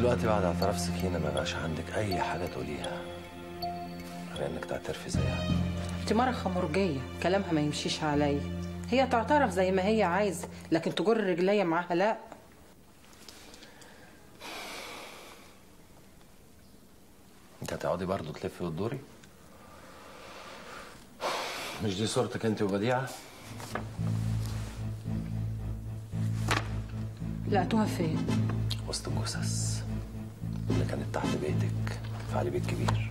دلوقتي بعد اعتراف سكينة ما بقاش عندك أي حاجة تقوليها غير إنك تعترفي زيها انت مرة خمرجية كلامها ما يمشيش عليا هي تعترف زي ما هي عايزة لكن تجر رجليا معاها لا أنت هتقعدي برضه تلفي وتدوري مش دي صورتك أنت وبديعة؟ لقيتوها فين؟ وسط الجثث اللي كانت تحت بيتك في علي بيت كبير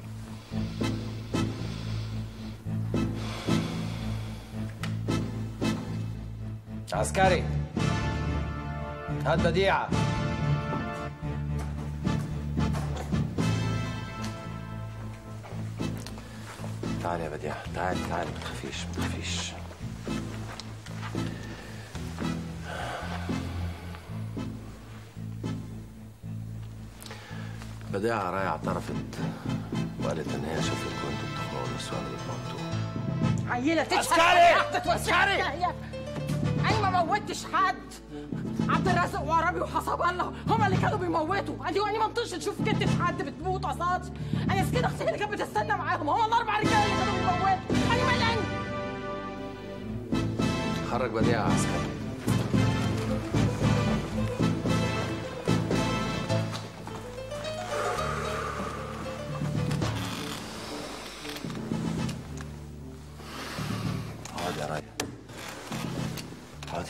عسكري هات بديعة تعالي يا بديعة تعالي تعالي ما تخافيش ما تخافيش بديعة راية اعترفت وقالت إن هي شافتكم وأنتوا بتخنقوا النسوان اللي بتموتوهم عيلة تشهد عسكري! عسكري انا ما موتش حد عبد الرازق وعربي وحسب الله هما اللي كانوا بيموتوا ادي وانا ما نطيش نشوف كتف حد بتموت قصادي انا سكينة اختي اللي كانت بتستنى معاهم هما الاربع رجاله اللي كانوا بيموتوا انا مالي خرج بديعة يا عسكري اقعدي يا رايا اقعدي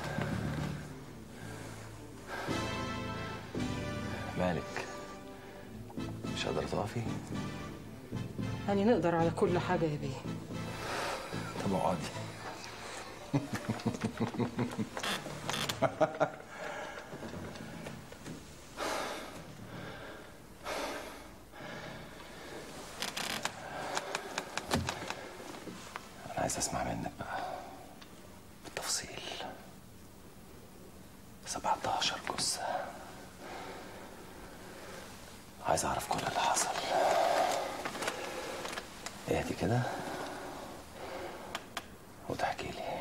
مالك مش قادرة تقفي؟ يعني نقدر على كل حاجة يا بيه طب اقعدي انا عايز اسمع منك بقى بالتفصيل 17 جثة عايز اعرف كل اللي حصل اهدي كده وتحكي لي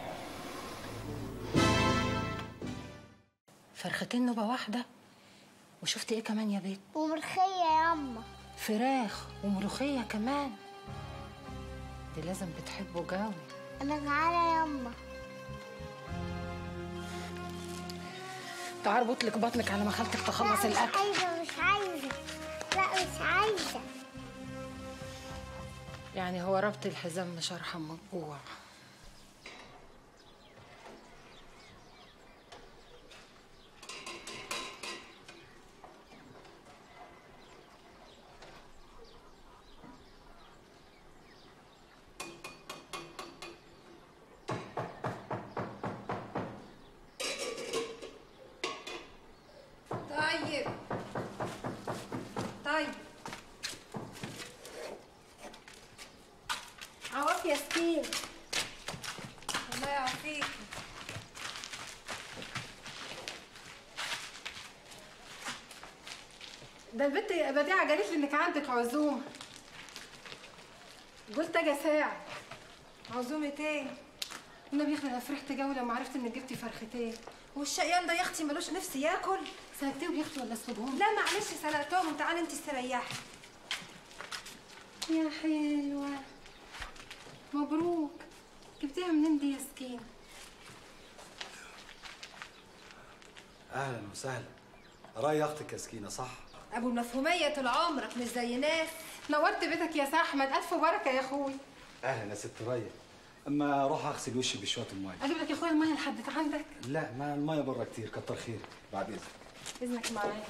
فرختين نوبة واحدة وشفت ايه كمان يا بيت وملخية يا أما فراخ وملوخية كمان دي لازم بتحبه جوي أنا جعانة يا أما تعال اربط لك بطنك على ما خالتك تخلص لا مش الاكل عايزة مش عايزة لا مش عايزة يعني هو ربط الحزام مش ارحم من الجوع طيب طيب عوف يا ستيف الله يعافيك ده البنت بديعة قالت لي انك عندك عزومة قلت اجي اساعد عزومة ايه؟ النبي يا اخي انا فرحت قوي لما عرفت انك جبتي فرختين والشقيان ده يا اختي ملوش نفس ياكل سلقتيهم يا اختي ولا اسلقهم لا معلش سلقتهم تعالي انت استريحي يا حلوة مبروك جبتيها منين دي يا سكين اهلا وسهلا راي اختك يا سكينه صح ابو المفهوميه طول عمرك مش زي ناس نورت بيتك يا سي احمد الف بركة يا اخوي اهلا يا ست ريا اما اروح اغسل وشي بشويه الميه اجيب لك يا اخويا المية لحد عندك لا ما الميه بره كتير كتر خير بعد اذنك اذنك معايا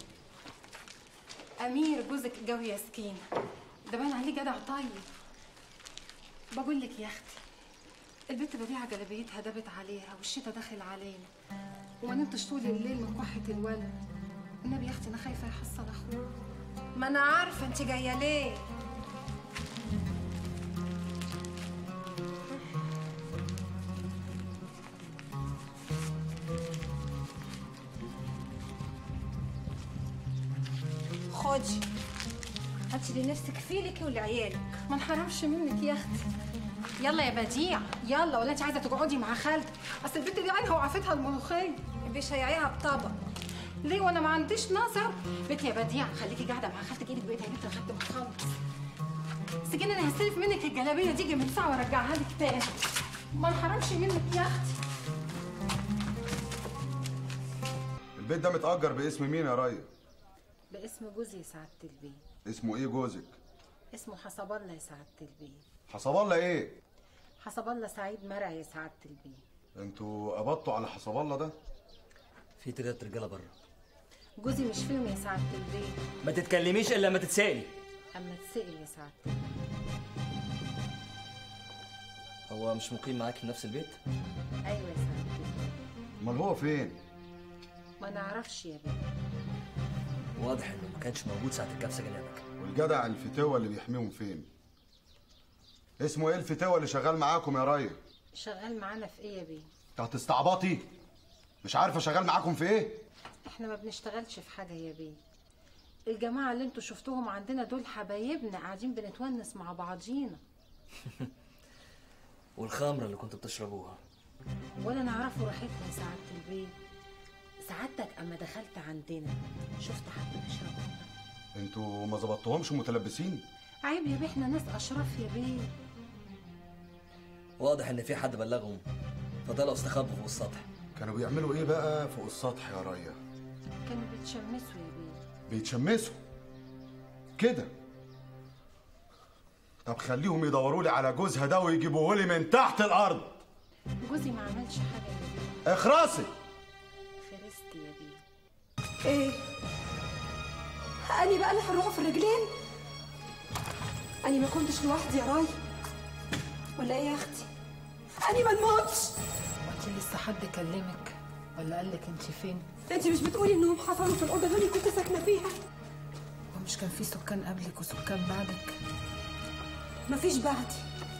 امير جوزك قوي يا سكين ده باين عليه جدع طيب بقول لك يا اختي البنت بديعه جلابيتها دابت عليها والشتا داخل علينا وما نمتش طول الليل من كحه الولد النبي يا اختي انا خايفه يحصل اخوه ما انا عارفه انت جايه ليه خدي هاتي لنفسك فيلك ولعيالك ما انحرمش منك يا اختي يلا يا بديع يلا ولا انت عايزه تقعدي مع خالتك اصل البنت دي عينها وعفتها الملوخيه بيشيعيها بطبق ليه وانا ما عنديش نظر بنت يا بديعه خليكي قاعده مع خالتك ايدك بايدها يا بنت لحد ما تخلص سجين انا هستلف منك الجلابيه دي من ساعه وارجعها لك تاني ما انحرمش منك يا اختي البيت ده متأجر باسم مين يا ريا؟ باسم جوزي يا سعاده البيه اسمه ايه جوزك؟ اسمه حسب الله يا سعاده البيه حسب الله ايه؟ حسب الله سعيد مرعي يا سعاده البيه انتوا قبضتوا على حسب الله ده؟ في تلات رجاله بره جوزي مش فيهم يا سعاده البيه ما تتكلميش الا لما تتسالي اما تسأل يا سعاده البيه هو مش مقيم معاك في نفس البيت ايوه يا سعاده البيه امال هو فين؟ ما نعرفش يا بيه واضح انه ما كانش موجود ساعه الكبسه جنابك والجدع الفتوة اللي بيحميهم فين؟ اسمه ايه الفتوة اللي شغال معاكم يا ريا؟ شغال معانا في ايه يا بيه انت هتستعبطي؟ مش عارفة شغال معاكم في ايه؟ احنا ما بنشتغلش في حاجه يا بيه الجماعه اللي انتوا شفتوهم عندنا دول حبايبنا قاعدين بنتونس مع بعضينا والخمره اللي كنتوا بتشربوها ولا نعرفوا راحتنا يا سعاده البيه سعادتك اما دخلت عندنا شفت حد بيشرب خمرة؟ انتوا ما ظبطتهمش متلبسين؟ عيب يا بيه احنا ناس اشراف يا بيه واضح ان في حد بلغهم فطلعوا استخبوا فوق السطح كانوا بيعملوا ايه بقى فوق السطح يا ريا؟ كانوا بيتشمسوا يا بيه بيتشمسوا كده طب خليهم يدوروا لي على جوزها ده ويجيبوه لي من تحت الارض جوزي ما عملش حاجه يا بيه اخرسي خرست يا بيه ايه اني بقى اللي هنروح في الرجلين اني ما كنتش لوحدي يا راي ولا ايه يا اختي اني ما نموتش انت لسه حد كلمك ولا قال لك انت فين انت مش بتقولي انهم حصلوا في الاوضه اللي كنت ساكنه فيها ومش كان في سكان قبلك وسكان بعدك مفيش بعدي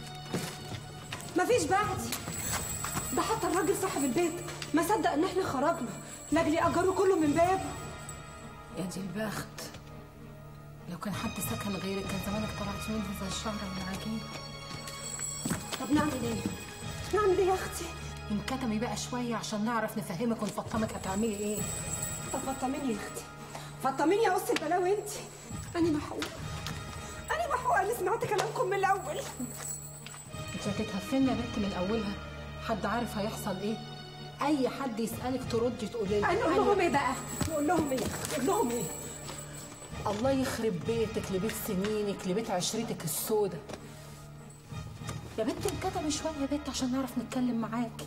مفيش بعدي ده حتى الراجل صاحب البيت ما صدق ان احنا خرجنا لاجل اجره كله من بابه يا دي البخت لو كان حد سكن غيرك كان زمانك طلعت منها زي الشعرة من العجين طب نعمل ايه نعمل ايه يا اختي انكتمي بقى شوية عشان نعرف نفهمك ونفطمك هتعملي ايه طب فطميني يا اختي فطميني يا قص البلاوي انت انا محقوقه انا محقوقه اللي سمعت كلامكم من الاول انت هتتهفلنا يا بنت من اولها حد عارف هيحصل ايه اي حد يسالك تردي تقولي له نقول لهم ايه بقى نقول لهم ايه نقول لهم ايه الله يخرب بيتك لبيت سنينك لبيت عشرتك السودة يا بنت انكتمي شوية يا بنت عشان نعرف نتكلم معاكي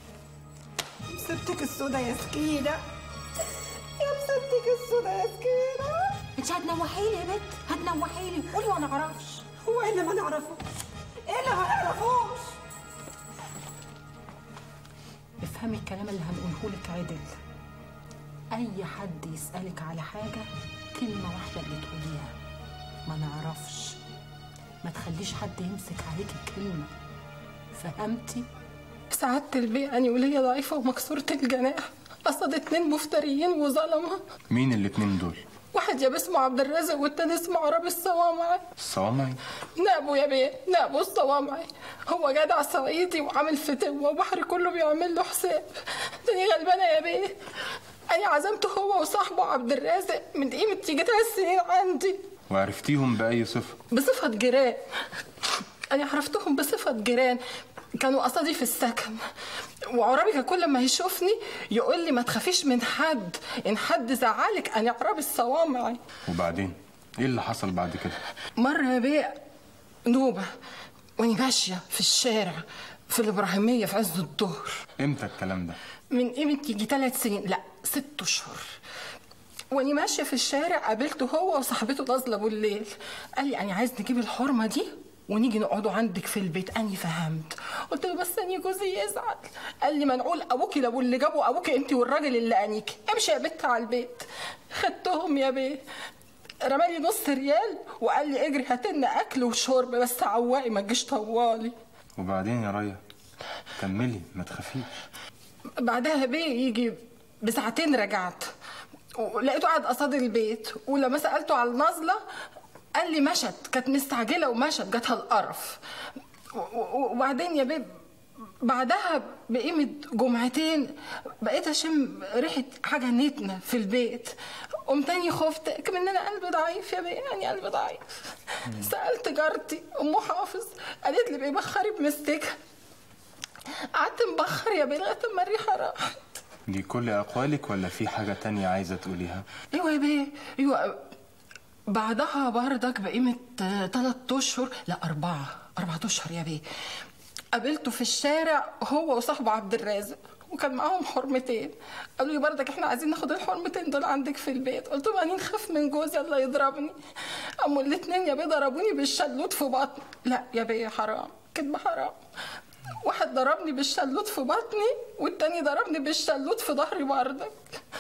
مسبتك السودا يا سكينة يا مسبتك السودا يا سكينة انت هتنوحيلي يا بنت هتنوحيلي قولي وانا اعرفش هو ايه اللي ما نعرفوش ايه اللي ما نعرفوش افهمي الكلام اللي هنقوله لك عدل اي حد يسالك على حاجه كلمه واحده اللي تقوليها ما نعرفش ما تخليش حد يمسك عليكي كلمه فهمتي سعادة البيئة أني ولية ضعيفة ومكسورة الجناح قصد اتنين مفتريين وظلمة مين الاتنين دول؟ واحد يا اسمه عبد الرازق والتاني اسمه عربي الصوامعي الصوامعي؟ نابو يا بيه نابو الصوامعي هو جدع صعيدي وعامل فتوة وبحر كله بيعمل له حساب تاني غلبانة يا بيه أنا عزمته هو وصاحبه عبد الرازق من قيمة تيجي ثلاث سنين عندي وعرفتيهم بأي صفة؟ بصفة جيران أنا عرفتهم بصفة جيران كانوا قصدي في السكن وعرابي كان كل ما يشوفني يقول لي ما تخافيش من حد ان حد زعلك انا عرابي الصوامعي وبعدين؟ ايه اللي حصل بعد كده؟ مرة يا بيه نوبة واني ماشية في الشارع في الإبراهيمية في عز الظهر امتى الكلام ده؟ من قيمة يجي ثلاث سنين لا ست أشهر واني ماشية في الشارع قابلته هو وصاحبته نازلة بالليل قال لي أنا عايز نجيب الحرمة دي ونيجي نقعدوا عندك في البيت أني فهمت قلت له بس أني جوزي يزعل قال لي منقول أبوكي لابو اللي جابوا أبوكي أنت والراجل اللي أنيكي امشي يا بت على البيت خدتهم يا بيه رمالي نص ريال وقال لي اجري هات لنا اكل وشرب بس عواقي ما تجيش طوالي وبعدين يا ريا كملي ما تخافيش بعدها بيه يجي بساعتين رجعت ولقيته قاعد قصاد البيت ولما سالته على النازله قال لي مشت كانت مستعجله ومشت جاتها القرف و- و- وبعدين يا بيه بعدها بقيمة جمعتين بقيت أشم ريحة حاجة نتنة في البيت قمت تاني خفت كمان أنا قلبي ضعيف يا بيه يعني قلبي ضعيف سألت جارتي أم حافظ قالت لي بيبخري بمستكة قعدت مبخر يا بيه لغاية ما الريحة راحت دي كل أقوالك ولا في حاجة تانية عايزة تقوليها؟ ايوه يا بيه ايوه بعدها بردك بقيمة تلات اشهر لا اربعة اربعة اشهر يا بيه قابلته في الشارع هو وصاحبه عبد الرازق وكان معاهم حرمتين قالوا لي بردك احنا عايزين ناخد الحرمتين دول عندك في البيت قلت لهم انا نخاف من جوزي الله يضربني قاموا الاتنين يا بيه ضربوني بالشلوت في بطني لا يا بيه حرام كدب حرام واحد ضربني بالشلوت في بطني والتاني ضربني بالشلوت في ظهري بردك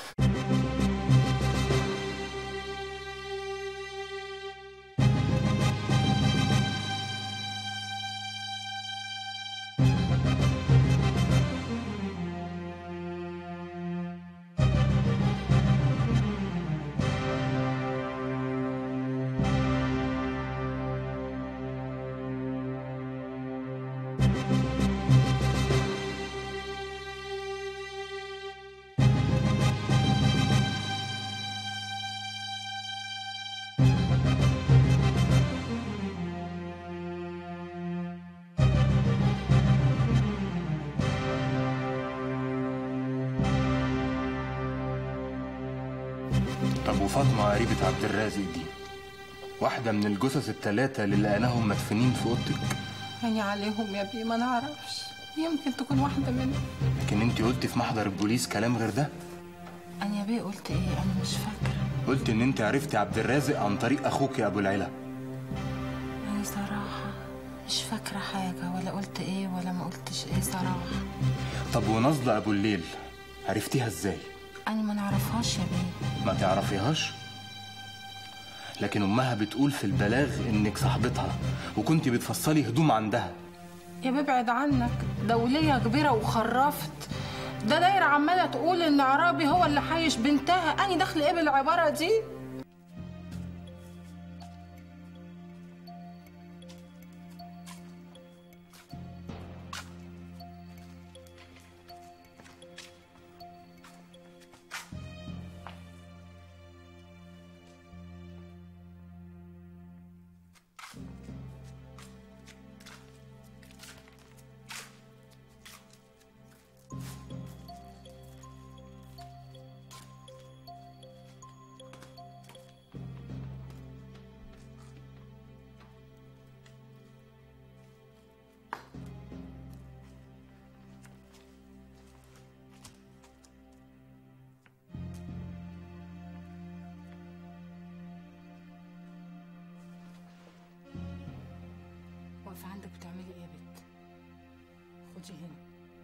طب وفاطمة قريبة عبد الرازق دي واحدة من الجثث التلاتة اللي لقيناهم مدفونين في أوضتك يعني عليهم يا بيه ما نعرفش يمكن تكون واحدة منهم لكن انت قلت في محضر البوليس كلام غير ده أنا يا بيه قلت إيه أنا مش فاكرة قلت ان انت عرفتي عبد الرازق عن طريق اخوك يا ابو العلا أنا صراحة مش فاكرة حاجة ولا قلت إيه ولا ما قلتش إيه صراحة طب ونظلة ابو الليل عرفتيها ازاي أنا ما نعرفهاش يا بيه ما تعرفيهاش لكن امها بتقول في البلاغ انك صاحبتها وكنت بتفصلي هدوم عندها يا بيه ابعد عنك دولية كبيرة وخرفت ده دايرة عمالة تقول إن عرابي هو اللي حايش بنتها أني دخل إيه بالعبارة دي واقفة عندك بتعملي إيه يا بت خدي هنا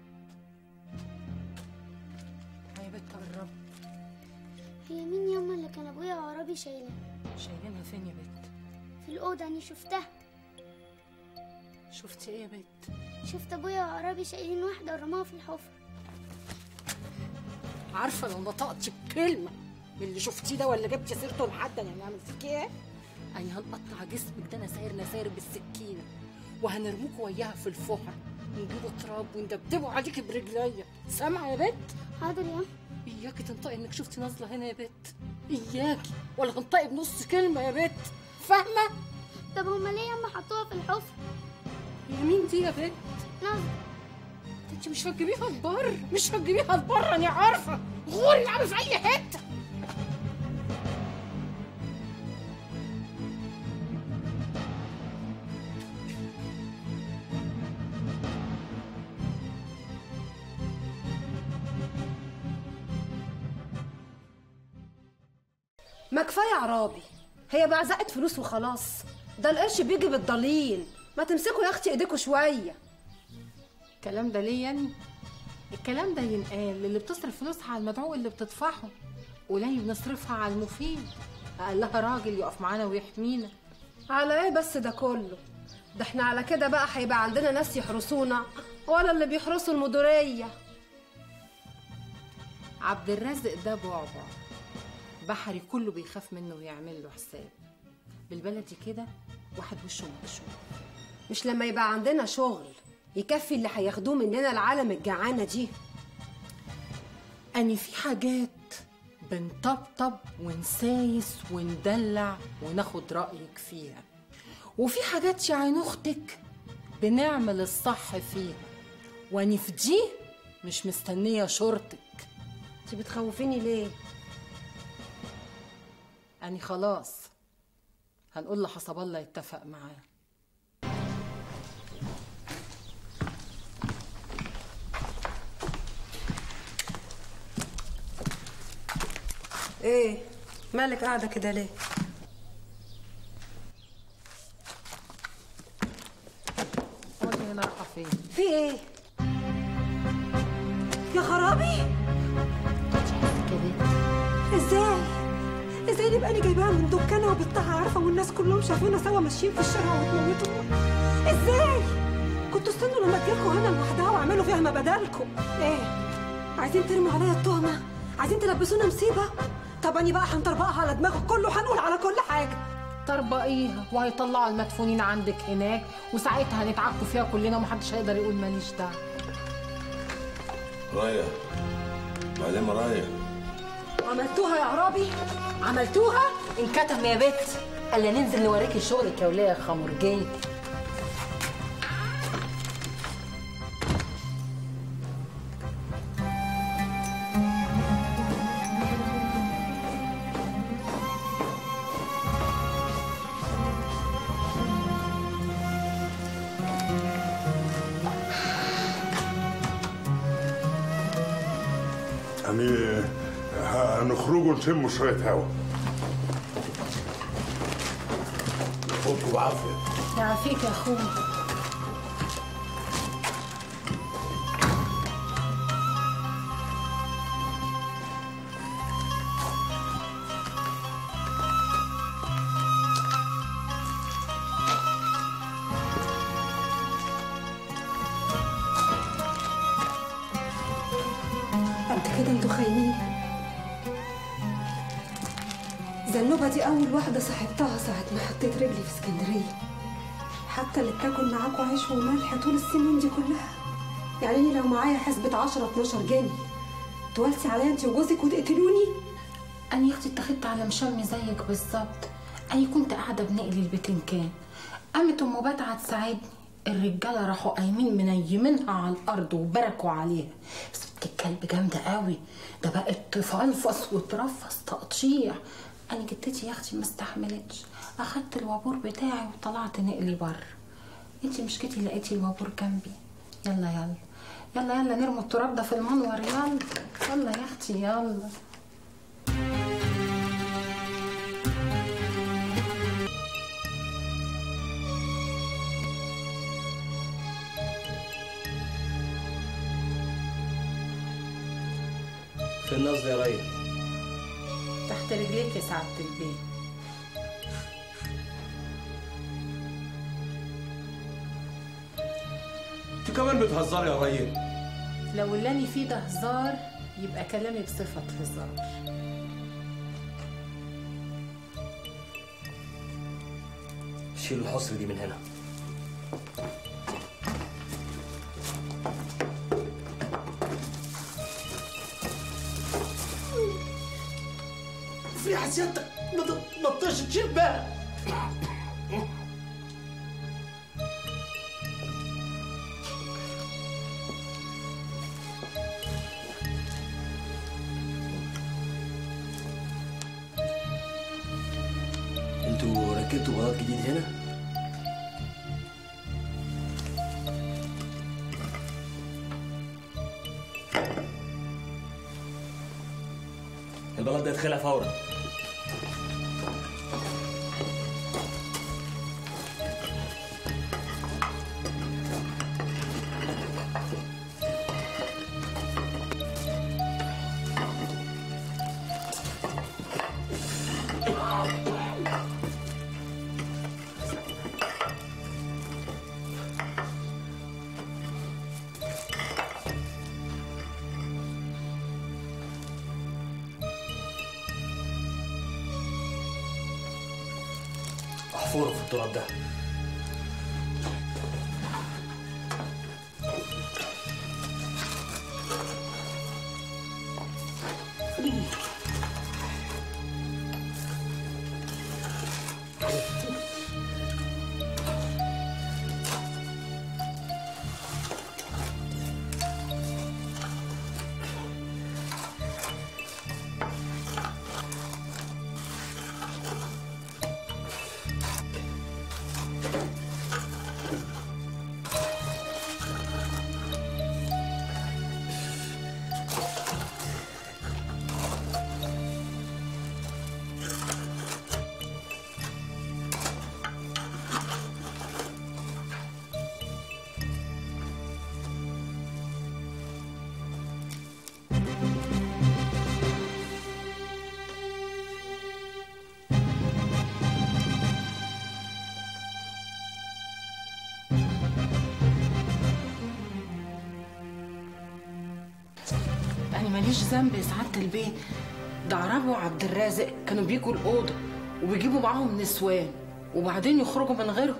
يا بت قرب هي مين ياما اللي كان ابويا وعرابي شايلها شايلينها فين يا بت في الاوضه اني شفتها شفتي إيه يا بت شفت ابويا وعرابي شايلين واحده ورماها في الحفره عارفة لو نطقتي بكلمة من اللي شفتيه ده ولا جبتي سيرته لحد انا هنعمل فيك ايه؟ يعني هنقطع جسمك ده نساير نساير بالسكينة وهنرموكوا وياها في الفحر ونجيبوا تراب وندبدبوا عليكي برجليا سامعة يا بت؟ حاضر يا إياكي تنطقي إنك شفتي نازلة هنا يا بت إياكي ولا تنطقي بنص كلمة يا بت فاهمة؟ طب هما ليه ياما حطوها في الحفره يا مين دي يا بت؟ نظر انت مش هتجيبيها لبر مش هتجيبيها لبر انا عارفه غوري العبي في اي حته ما كفايه عرابي هي بعزقت فلوس وخلاص ده القرش بيجي بالضليل ما تمسكوا يا اختي ايديكوا شويه الكلام ده ليه يعني الكلام ده ينقال للي بتصرف فلوسها على المدعو اللي بتدفعه وليه بنصرفها على المفيد قال لها راجل يقف معانا ويحمينا على ايه بس ده كله ده احنا على كده بقى هيبقى عندنا ناس يحرسونا ولا اللي بيحرسوا المديريه عبد الرازق ده بعبع بحري كله بيخاف منه ويعمل له حساب بالبلدي كده واحد وشه مكشوف مش لما يبقى عندنا شغل يكفي اللي هياخدوه مننا العالم الجعانه دي أني في حاجات بنطبطب ونسايس وندلع وناخد رأيك فيها وفي حاجات يا عين أختك بنعمل الصح فيها وأني في دي مش مستنية شرطك انت بتخوفيني ليه أني خلاص هنقول لحسب الله يتفق معاه ايه مالك قاعده كده ليه قولي هنا رايحة فين في ايه يا خرابي ازاي ازاي نبقى انا جايباها من دكانها وبنتها عارفه والناس كلهم شافونا سوا ماشيين في الشارع وتموتونا ازاي كنتوا استنوا لما تجيلكوا هنا لوحدها واعملوا فيها ما بدالكم ايه عايزين ترموا عليا التهمه عايزين تلبسونا مصيبه طب اني بقى هنطربقها على دماغك كله هنقول على كل حاجه طربقيها وهيطلعوا المدفونين عندك هناك وساعتها هنتعكوا فيها كلنا ومحدش هيقدر يقول ماليش دعوه راية معلمة راية عملتوها يا عرابي عملتوها انكتم يا بت الا ننزل نوريكي شغلك يا وليه يا خمرجيه يعني هنخرجوا نشموا شوية هوا خدكوا بعافية يعافيك يا اخويا قد كده انتوا خاينين زنوبة دي أول واحدة صاحبتها ساعة ما حطيت رجلي في اسكندرية حتى اللي بتاكل معاكوا عيش وملح طول السنين دي كلها يعني أنا لو معايا حسبة 10 12 جنيه توالسي عليا انت وجوزك وتقتلوني انا يا اختي اتخذت على مشمي زيك بالظبط انا كنت قاعده بنقلي البتنكان قامت ام بدعه تساعدني الرجاله راحوا قايمين منيمينها على الارض وبركوا عليها بس بنت الكلب جامده قوي ده بقت تفلفص وترفص تقطيع انا جدتي يا اختي ما استحملتش اخدت الوابور بتاعي وطلعت نقلي بره انتي مش كتي لقيتي الوابور جنبي يلا يلا يلا يلا نرموا التراب ده في المنور يلا يلا يا اختي يلا فين قصدي يا ريا تحت رجليك يا سعادة البيت انت كمان بتهزري يا ريا لو اللي أنا فيه ده هزار يبقى كلامي بصفة هزار شيل الحصر دي من هنا في حسيتك ما تطيش تشيل بقى انتوا ركبتوا بلاط جديد هنا البلاط ده يتخلع فورا احفره في التراب ده أنا ماليش ذنب يا سعادة البيه ده عربي وعبد الرازق كانوا بيجوا الأوضة وبيجيبوا معاهم نسوان وبعدين يخرجوا من غيرهم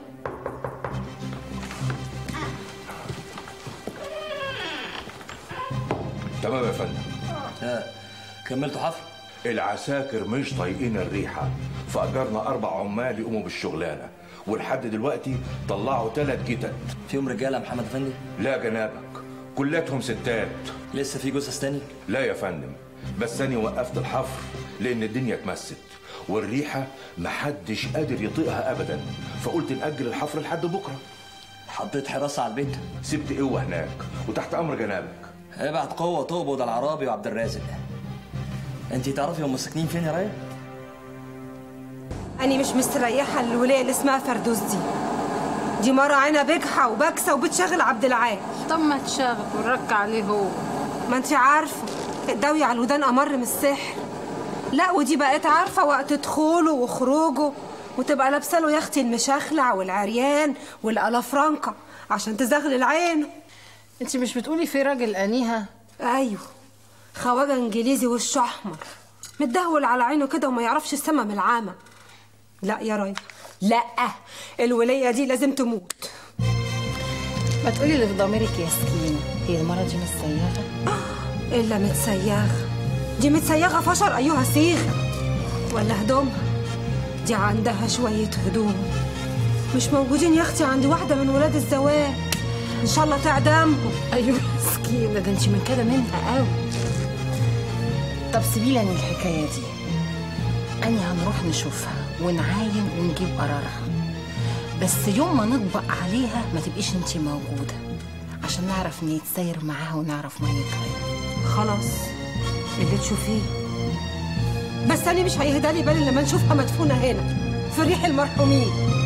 تمام يا فندم ها كملتوا حفر العساكر مش طايقين الريحه فاجرنا اربع عمال يقوموا بالشغلانه ولحد دلوقتي طلعوا ثلاث جتت فيهم رجاله محمد افندي لا جنابك كلاتهم ستات لسه في جثث تاني لا يا فندم بس انا وقفت الحفر لان الدنيا اتمست والريحه محدش قادر يطيقها ابدا فقلت ناجل الحفر لحد بكره حطيت حراسه على البيت سبت قوه هناك وتحت امر جنابك ابعت قوه تقبض على العرابي وعبد الرازق انت تعرفي هم ساكنين فين يا رايه أنا مش مستريحة للولاية اللي اسمها فردوس دي دي مرة عينها بجحة وبكسة وبتشغل عبد العال طب ما تشغل ونرك عليه هو ما انت عارفة الدوي على الودان أمر من السحر لا ودي بقت عارفة وقت دخوله وخروجه وتبقى لابسة له يا اختي المشخلع والعريان والألافرانكا عشان تزغلل عينه انت مش بتقولي في راجل أنيها ايوه خواجه انجليزي وشه احمر متدهول على عينه كده وما يعرفش السما من العامة لا يا راي لا الولية دي لازم تموت ما تقولي اللي في ضميرك يا سكينة هي المرة دي مش سياغة إلا متسيغة دي متسيغة فشر أيها صيغة ولا هدومها دي عندها شوية هدوم مش موجودين يا أختي عند واحدة من ولاد الزواج إن شاء الله تعدمهم أيوة مسكينة ده انت من كده منها قوي طب سيبي لي الحكاية دي أنا هنروح نشوفها ونعاين ونجيب قرارها بس يوم ما نطبق عليها ما تبقيش انت موجودة عشان نعرف نتساير معاها ونعرف ميتها خلاص اللي تشوفيه بس أنا مش هيهدى لي بالي لما نشوفها مدفونة هنا في ريح المرحومين